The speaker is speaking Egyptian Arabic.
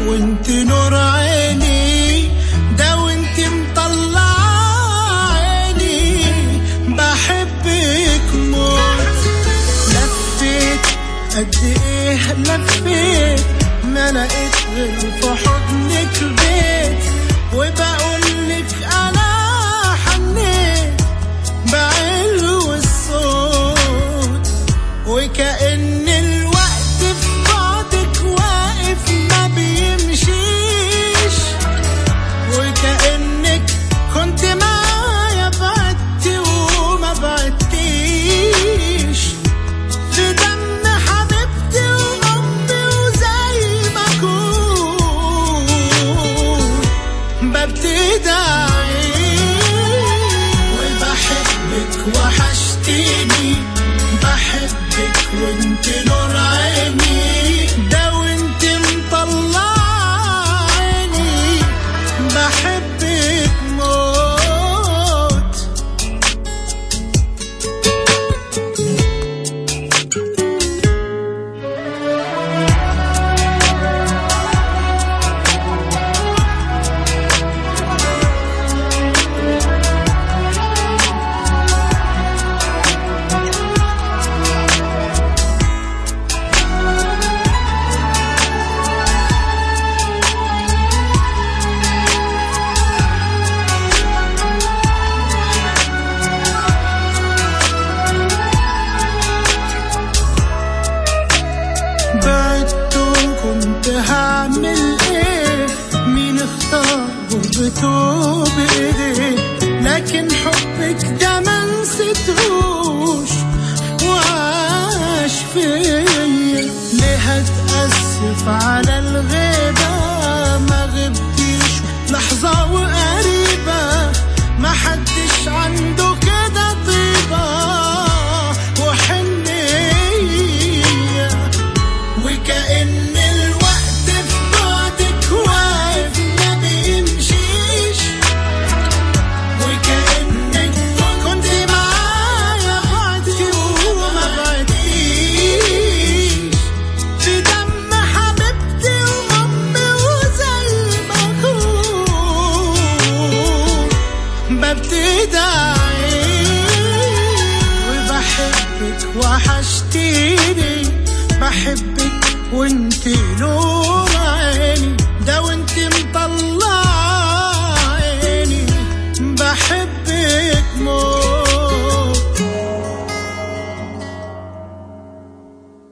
وانت نور عيني ده وانت مطلع عيني بحبك موت لفيت قد ايه لفيت ما لقيت غير في حضنك بيت وبقول لك انا حنيت بعلو الصوت وكأن الوقت في بعدك واقف ما بيمشيش وكأنك كنت معايا بعدتي وما بعدتيش في دم حبيبتي وأمي وزي ما أكون ببتدي وبحبك وحشتيني بحبك وانت نور عيني ده وانت مطلع عيني بحبك موت بعدت وكنت هعمل ايه مين اختار غربته بايديه لكن حبك ده ما نسيتهوش وعاش فيا ليه هتأسف على الغيبة ما غبتيش لحظة وقريبة ما حدش عنده كده طيبة وحنية وكأن الوقت في بعدك واقف ما بيمشيش وكأنك كنت معايا بعدي وما بعديش في دم حبيبتي وأمي وزي ما أكون ببتدي وبحبك وحشتيني بحبك وانت نور عيني ده وانت مطلع